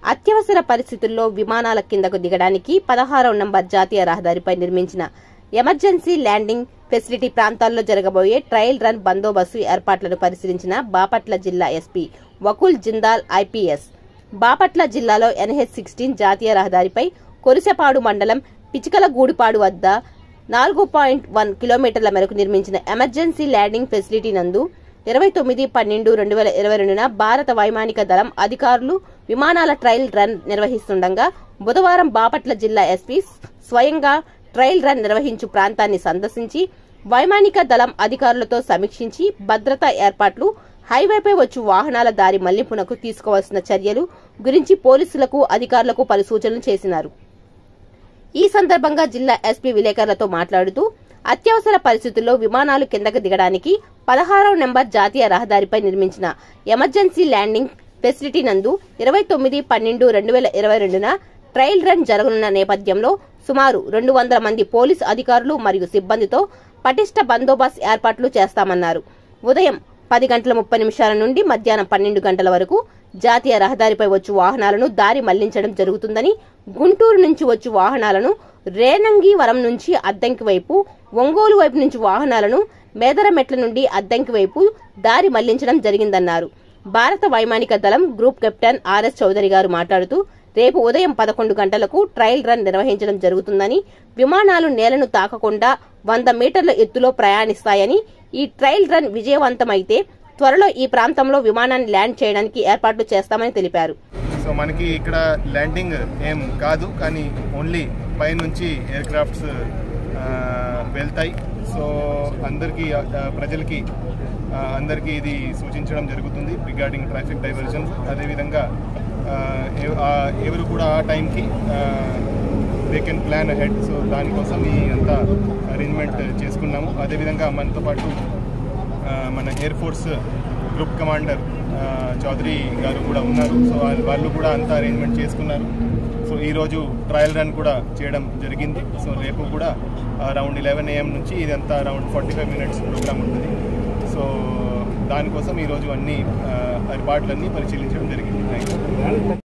అత్యవసర పరిస్థితుల్లో విమానాల కిందకు దిగడానికి పదహారవ నంబర్ జాతీయ రహదారిపై నిర్మించిన ఎమర్జెన్సీ ల్యాండింగ్ ఫెసిలిటీ ప్రాంతాల్లో జరగబోయే ట్రయల్ రన్ బందోబస్తు ఏర్పాట్లను పరిశీలించిన బాపట్ల జిల్లా ఎస్పీ వకుల్ జిందాల్ ఐపీఎస్ బాపట్ల జిల్లాలో ఎన్హెచ్ సిక్స్టీన్ జాతీయ రహదారిపై కొరిసెపాడు మండలం పిచికల గూడిపాడు వద్ద నాలుగు పాయింట్ వన్ కిలోమీటర్ల మేరకు నిర్మించిన ఎమర్జెన్సీ ల్యాండింగ్ ఫెసిలిటీ నందు ఇరవై తొమ్మిది పన్నెండు రెండు వేల ఇరవై రెండున భారత వైమానిక దళం అధికారులు విమానాల ట్రయల్ రన్ నిర్వహిస్తుండగా బుధవారం బాపట్ల జిల్లా ఎస్పీ స్వయంగా ట్రయల్ రన్ నిర్వహించు ప్రాంతాన్ని సందర్శించి వైమానిక దళం అధికారులతో సమీక్షించి భద్రతా ఏర్పాట్లు హైవేపై వచ్చు వాహనాల దారి మళ్లింపునకు తీసుకోవాల్సిన చర్యలు గురించి పోలీసులకు అధికారులకు పలు సూచనలు చేసినారు ఈ సందర్భంగా జిల్లా ఎస్పీ విలేకరులతో మాట్లాడుతూ అత్యవసర పరిస్థితుల్లో విమానాలు కిందకు దిగడానికి పదహారవ నెంబర్ జాతీయ రహదారిపై నిర్మించిన ఎమర్జెన్సీ ల్యాండింగ్ ఫెసిలిటీ నందు ఇరవై తొమ్మిది పన్నెండు రెండు వేల ఇరవై రెండున ట్రయల్ రన్ జరగనున్న నేపథ్యంలో సుమారు రెండు వందల మంది పోలీసు అధికారులు మరియు సిబ్బందితో పటిష్ట బందోబస్తు ఏర్పాట్లు చేస్తామన్నారు ఉదయం పది గంటల ముప్పై నిమిషాల నుండి మధ్యాహ్నం పన్నెండు గంటల వరకు జాతీయ రహదారిపై వచ్చు వాహనాలను దారి మళ్లించడం జరుగుతుందని గుంటూరు నుంచి వచ్చు వాహనాలను రేనంగివరం నుంచి అద్దంకి వైపు ఒంగోలు వైపు నుంచి వాహనాలను మేదరమెట్ల నుండి అద్దంకి వైపు దారి మళ్లించడం జరిగిందన్నారు భారత వైమానిక దళం గ్రూప్ కెప్టెన్ ఆర్ఎస్ చౌదరి గారు మాట్లాడుతూ రేపు ఉదయం పదకొండు గంటలకు ట్రయల్ రన్ నిర్వహించడం జరుగుతుందని విమానాలు నేలను తాకకుండా వంద మీటర్ల ఎత్తులో ప్రయాణిస్తాయని ఈ ట్రయల్ రన్ విజయవంతమైతే త్వరలో ఈ ప్రాంతంలో విమానాన్ని ల్యాండ్ చేయడానికి ఏర్పాట్లు చేస్తామని తెలిపారు సో మనకి ఇక్కడ ల్యాండింగ్ ఏం కాదు కానీ ఓన్లీ పైనుంచి ఎయిర్ క్రాఫ్ట్స్ వెళ్తాయి సో అందరికీ ఆ, ప్రజలకి ఆ, అందరికీ ఇది సూచించడం జరుగుతుంది రిగార్డింగ్ ట్రాఫిక్ డైవర్జన్స్ అదేవిధంగా ఆ, ఎవ- ఆ, ఎవరు కూడా ఆ టైంకి they can plan head so దానికోసం ఈ అంతా అరేంజ్మెంట్ చేసుకున్నాము అదేవిధంగా మనతో పాటు ఆ, మన ఎయిర్ ఫోర్స్ గ్రూప్ కమాండర్ ఆ, చౌదరి గారు కూడా ఉన్నారు సో వాళ్ళ- వాళ్ళు కూడా అంతా అరేంజ్మెంట్ చేసుకున్నారు సో ఈరోజు ట్రయల్ రన్ కూడా చేయడం జరిగింది సో రేపు కూడా అరౌండ్ ఇలెవెన్ ఏఎం నుంచి ఇదంతా around forty five minutes programme ఉంటుంది సో దానికోసం ఈరోజు అన్ని ఆ, ఏర్పాట్లన్నీ పరిశీలించడం జరిగింది థ్యాంక్ యూ